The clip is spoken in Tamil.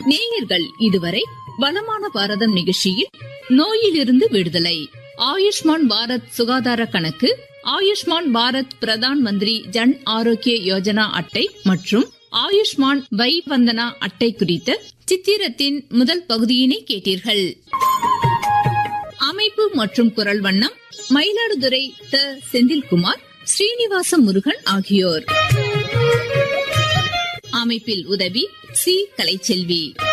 நேயர்கள் இதுவரை வளமான பாரதம் நிகழ்ச்சியில் நோயிலிருந்து விடுதலை ஆயுஷ்மான் பாரத் சுகாதார கணக்கு ஆயுஷ்மான் பாரத் பிரதான் மந்திரி ஜன் ஆரோக்கிய யோஜனா அட்டை மற்றும் ஆயுஷ்மான் வை வந்தனா அட்டை குறித்த சித்திரத்தின் முதல் பகுதியினை கேட்டீர்கள் அமைப்பு மற்றும் குரல் வண்ணம் மயிலாடுதுறை த செந்தில்குமார் ஸ்ரீனிவாச முருகன் ஆகியோர் அமைப்பில் உதவி சி கலைச்செல்வி